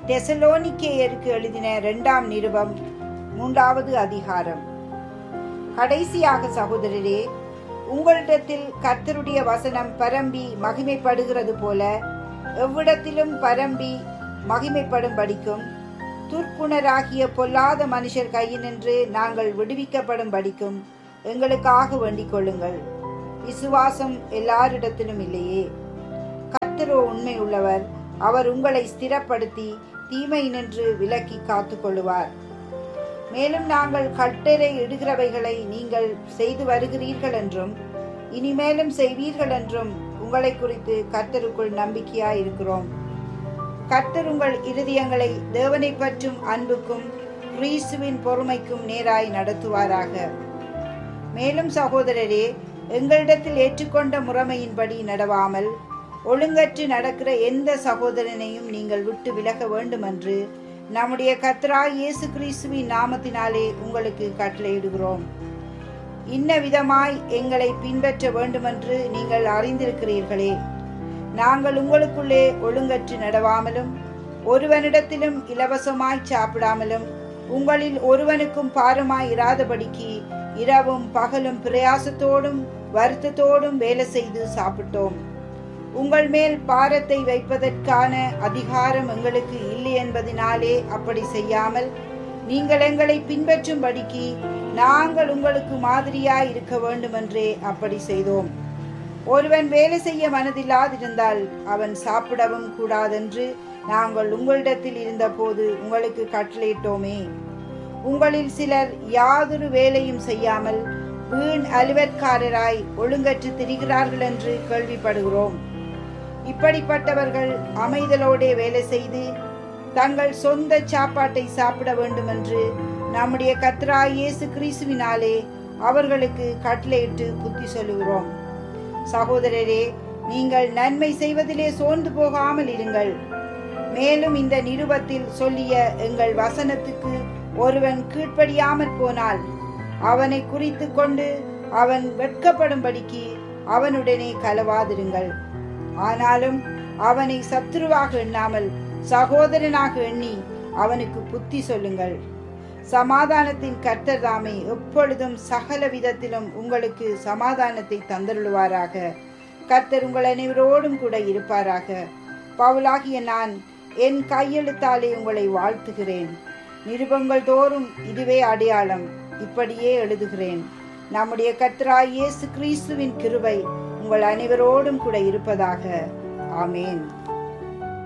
தெசலோனிக்கேயருக்கு எழுதின இரண்டாம் நிருபம் மூன்றாவது அதிகாரம் கடைசியாக சகோதரரே உங்களிடத்தில் கர்த்தருடைய வசனம் பரம்பி மகிமைப்படுகிறது போல எவ்விடத்திலும் பரம்பி மகிமைப்படும் படிக்கும் துர்ப்புணராகிய பொல்லாத மனுஷர் கையினின்று நாங்கள் விடுவிக்கப்படும் படிக்கும் எங்களுக்காக வேண்டிக் கொள்ளுங்கள் விசுவாசம் எல்லாரிடத்திலும் இல்லையே கர்த்தரோ உண்மை உள்ளவர் அவர் உங்களை ஸ்திரப்படுத்தி தீமை நின்று விலக்கி காத்துக் கொள்ளுவார் மேலும் நாங்கள் கட்டளை இடுகிறவைகளை நீங்கள் செய்து வருகிறீர்கள் என்றும் இனிமேலும் செய்வீர்கள் என்றும் உங்களை குறித்து கர்த்தருக்குள் நம்பிக்கையாய் இருக்கிறோம் கர்த்தர் உங்கள் இருதயங்களை தேவனை பற்றும் அன்புக்கும் கிறிஸ்துவின் பொறுமைக்கும் நேராய் நடத்துவாராக மேலும் சகோதரரே எங்களிடத்தில் ஏற்றுக்கொண்ட முறைமையின்படி நடவாமல் ஒழுங்கற்று நடக்கிற எந்த சகோதரனையும் நீங்கள் விட்டு விலக வேண்டுமென்று நம்முடைய கத்ரா இயேசு கிறிஸ்துவின் நாமத்தினாலே உங்களுக்கு கட்டளையிடுகிறோம் இன்ன விதமாய் எங்களை பின்பற்ற வேண்டுமென்று நீங்கள் அறிந்திருக்கிறீர்களே நாங்கள் உங்களுக்குள்ளே ஒழுங்கற்று நடவாமலும் ஒருவனிடத்திலும் இலவசமாய் சாப்பிடாமலும் உங்களில் ஒருவனுக்கும் பாரமாய் இராதபடிக்கு இரவும் பகலும் பிரயாசத்தோடும் வருத்தத்தோடும் வேலை செய்து சாப்பிட்டோம் உங்கள் மேல் பாரத்தை வைப்பதற்கான அதிகாரம் எங்களுக்கு இல்லை என்பதினாலே அப்படி செய்யாமல் நீங்கள் எங்களை பின்பற்றும்படிக்கு நாங்கள் உங்களுக்கு மாதிரியாய் இருக்க வேண்டுமென்றே அப்படி செய்தோம் ஒருவன் வேலை செய்ய மனதில்லாதிருந்தால் அவன் சாப்பிடவும் கூடாதென்று நாங்கள் உங்களிடத்தில் இருந்தபோது உங்களுக்கு கட்டளையிட்டோமே உங்களில் சிலர் யாதொரு வேலையும் செய்யாமல் வீண் அலுவற்காரராய் ஒழுங்கற்று திரிகிறார்கள் என்று கேள்விப்படுகிறோம் இப்படிப்பட்டவர்கள் அமைதலோடே வேலை செய்து தங்கள் சொந்த சாப்பாட்டை சாப்பிட வேண்டும் என்று நம்முடைய கத்ரா இயேசு கிறிஸ்துவினாலே அவர்களுக்கு கட்டளையிட்டு புத்தி சொல்லுகிறோம் சகோதரரே நீங்கள் நன்மை செய்வதிலே சோர்ந்து போகாமல் இருங்கள் மேலும் இந்த நிருபத்தில் சொல்லிய எங்கள் வசனத்துக்கு ஒருவன் கீழ்ப்படியாமற் போனால் அவனை குறித்து கொண்டு அவன் வெட்கப்படும்படிக்கு அவனுடனே கலவாதிருங்கள் ஆனாலும் அவனை சத்துருவாக எண்ணாமல் சகோதரனாக எண்ணி அவனுக்கு புத்தி சொல்லுங்கள் சமாதானத்தின் கர்த்தர் தாமே எப்பொழுதும் சகல விதத்திலும் உங்களுக்கு சமாதானத்தை தந்தருளுவாராக கர்த்தர் உங்கள் அனைவரோடும் கூட இருப்பாராக பவுலாகிய நான் என் கையெழுத்தாலே உங்களை வாழ்த்துகிறேன் நிருபங்கள் தோறும் இதுவே அடையாளம் இப்படியே எழுதுகிறேன் நம்முடைய கர்த்தராய் இயேசு கிறிஸ்துவின் கிருபை உங்கள் அனைவரோடும் கூட இருப்பதாக ஆமேன்